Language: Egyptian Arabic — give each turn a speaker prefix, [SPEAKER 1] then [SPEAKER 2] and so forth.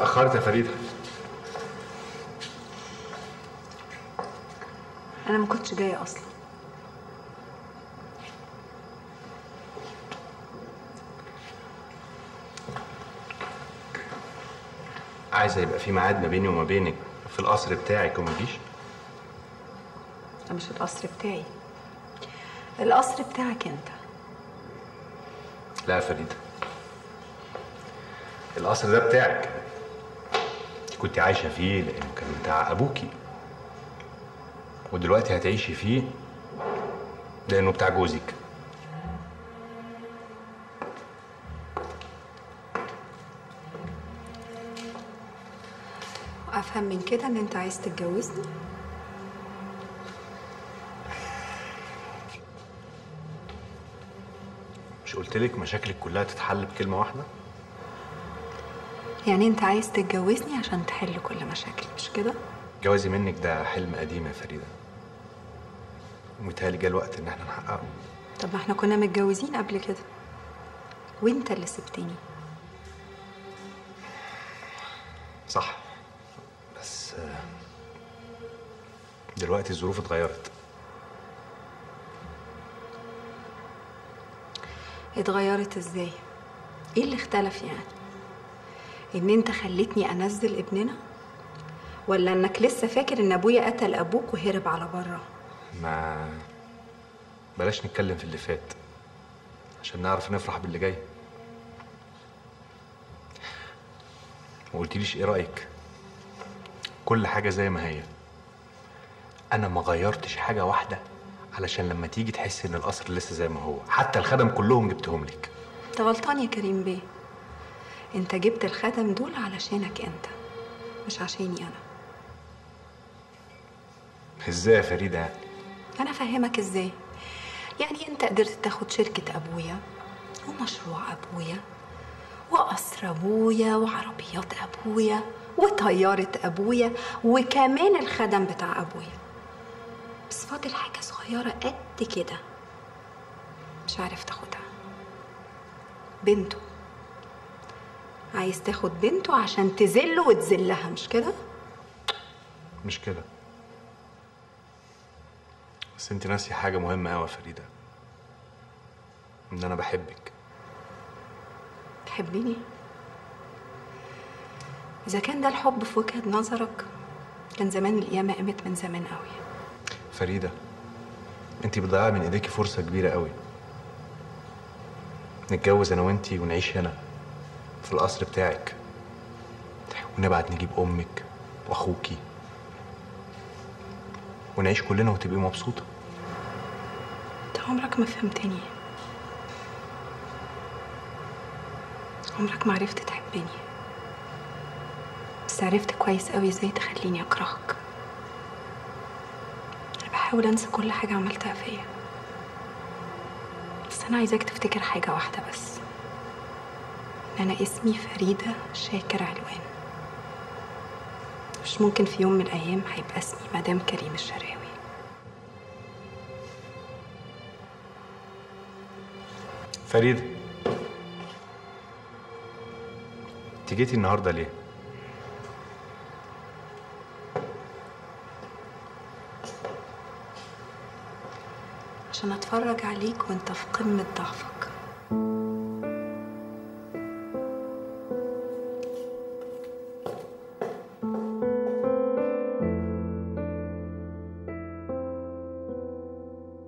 [SPEAKER 1] اتأخرت يا فريدة
[SPEAKER 2] انا ما كنتش جايه اصلا
[SPEAKER 1] عايزة يبقى في ميعاد ما بيني وما بينك في القصر بتاعك وما تجيش
[SPEAKER 2] ده مش القصر بتاعي القصر بتاعك انت
[SPEAKER 1] لا يا فريدة القصر ده بتاعك كنت عايشة فيه لأنه كان بتاع أبوكي ودلوقتي هتعيشي فيه لأنه بتاع جوزك
[SPEAKER 2] افهم من كده ان انت عايز تتجوزني
[SPEAKER 1] مش قلتلك مشاكلك كلها تتحل بكلمة واحدة؟
[SPEAKER 2] يعني انت عايز تتجوزني عشان تحل كل مشاكلي مش كده
[SPEAKER 1] جوازي منك ده حلم قديم يا فريدة ومتهيألي جه الوقت إن احنا نحققه
[SPEAKER 2] طب ما احنا كنا متجوزين قبل كده وانت اللي سبتني
[SPEAKER 1] صح بس آه، دلوقتي الظروف اتغيرت
[SPEAKER 2] اتغيرت ازاي ايه اللي اختلف يعني ان انت خليتني انزل ابننا ولا انك لسه فاكر ان ابويا قتل ابوك وهرب على بره
[SPEAKER 1] ما بلاش نتكلم في اللي فات عشان نعرف نفرح باللي جاي ما قلتليش ايه رأيك كل حاجة زي ما هي انا ما غيرتش حاجة واحدة علشان لما تيجي تحس ان القصر لسه زي ما هو حتى الخدم كلهم جبتهم لك
[SPEAKER 2] انت غلطان يا كريم بيه انت جبت الخدم دول علشانك انت مش عشاني انا
[SPEAKER 1] ازاي يا فريدة يعني
[SPEAKER 2] انا افهمك ازاي يعني انت قدرت تاخد شركة ابويا ومشروع ابويا وقصر ابويا وعربيات ابويا وطيارة ابويا وكمان الخدم بتاع ابويا بس فاضل حاجة صغيرة قد كده مش عارف تاخدها بنته عايز تاخد بنته عشان تذله وتذلها مش كده؟
[SPEAKER 1] مش كده بس انت ناسي حاجة مهمة قوي يا فريدة ان انا بحبك
[SPEAKER 2] تحبيني إذا كان ده الحب في وجهة نظرك كان زمان القيامة قامت من زمان قوي
[SPEAKER 1] فريدة انت بتضيعي من ايديكي فرصة كبيرة قوي نتجوز انا وانتي ونعيش هنا في القصر بتاعك ونبعت نجيب امك واخوكي ونعيش كلنا وتبقي مبسوطة
[SPEAKER 2] انت عمرك ما فهمتني عمرك ما عرفت تحبني بس عرفت كويس قوي ازاي تخليني اكرهك انا بحاول انسى كل حاجة عملتها فيا بس انا عايزاك تفتكر حاجة واحدة بس ان انا اسمي فريدة شاكر علوان مش ممكن في يوم من الايام هيبقى اسمي مدام كريم الشراوي
[SPEAKER 1] فريدة انت جيتي النهاردة ليه؟
[SPEAKER 2] عشان اتفرج عليك وانت في قمة ضعفك